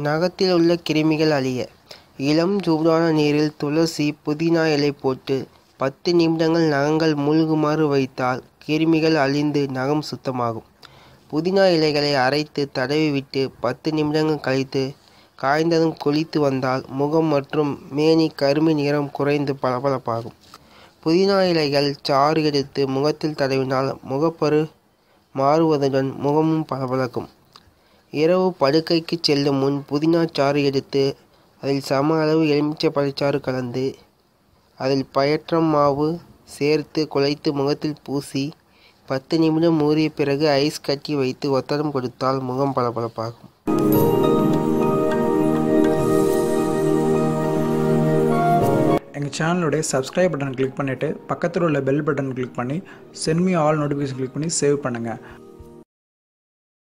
நகத்தில் உள்ள கிருமிகள் அழிய இளம் சூடான நீரில் துளசி புதினா இலை போட்டு பத்து நிமிடங்கள் நகங்கள் மூழ்குமாறு வைத்தால் கிருமிகள் அழிந்து நகம் சுத்தமாகும் புதினா இலைகளை அரைத்து தடவி விட்டு பத்து நிமிடங்கள் கழித்து காய்ந்ததும் குளித்து வந்தால் முகம் மற்றும் மேனி கருமை நிறம் குறைந்து பளபளப்பாகும் புதினா இலைகள் சாறு எடுத்து முகத்தில் தடவினால் முகப்பரு மாறுவதுடன் முகமும் பளபளக்கும் இரவு படுக்கைக்கு செல்லும் முன் புதினா சாறு எடுத்து அதில் சம அளவு எலுமிச்சை பழச்சாறு கலந்து அதில் பயற்றம் மாவு சேர்த்து குழைத்து முகத்தில் பூசி பத்து நிமிடம் ஊறிய பிறகு ஐஸ் கட்டி வைத்து ஒத்தடம் கொடுத்தால் முகம் பளபளப்பாகும் எங்கள் சேனலுடைய சப்ஸ்கிரைப் பட்டன் கிளிக் பண்ணிவிட்டு பக்கத்தில் உள்ள பெல் பட்டன் கிளிக் பண்ணி send me all notification click பண்ணி சேவ் பண்ணுங்கள்